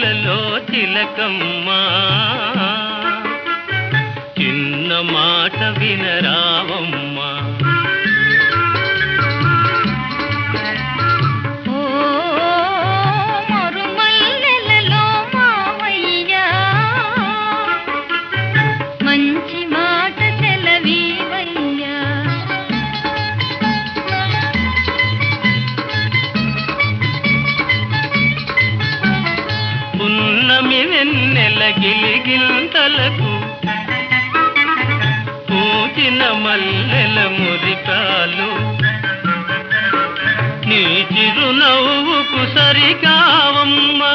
చిగురాకులలో తిలకమ్మా చిన్న మాట వినరావమ్మా ఓ మరుమల్లెలలో మావయ్య మంచి మాట సెలవీవయ్యా పున్నమి వెన్నెల గిలిగింతలకు పూచిన మల్లెల మురికాలు నీ చిరునవ్వుకు సరికావమ్మా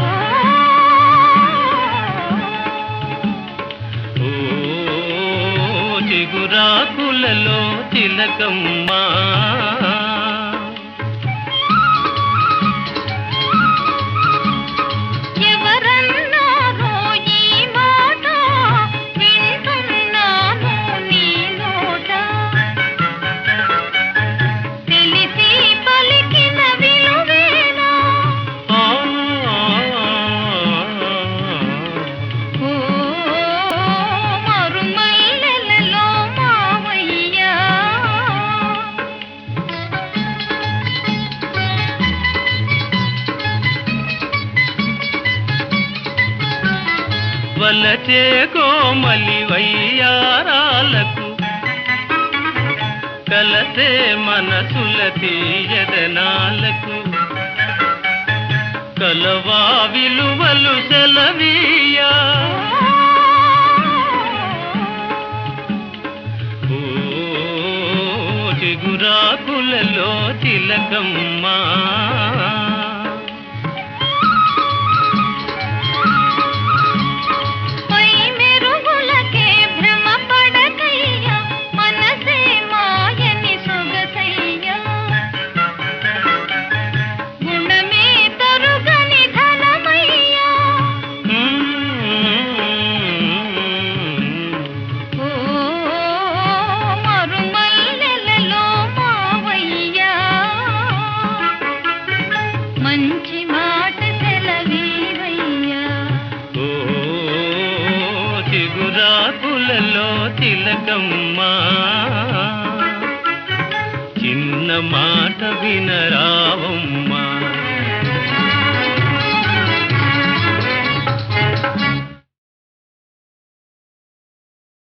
ఓ చిగురాకులలో తిలకమ్మా ఎవరన్నారో ఈ మాట వింటున్నాను నీ నోట తెలిసి పలికిన విలువేనా ఆ, ఓ మరుమల్లెలలో మావయ్యా వలచే కోమలి వయ్యారాలకు కలసే మనసుల తీయదనాలకు కలవా విలువలు సెలవీయా ఓ చిగురాకులలో తిలకమ్మా పై మెరుగులకే భ్రమ పడకయ్యా మనసే మాయని సొగసయ్యా గుణమే తరుగని ధనమయ్యా ఓ మరుమల్లెలలో మావయ్యా మంచి మాట సెలవీవయ్యా ఓ చిగురాకులలో తిలకమ్మా చిన్న మాట వినరావమ్మా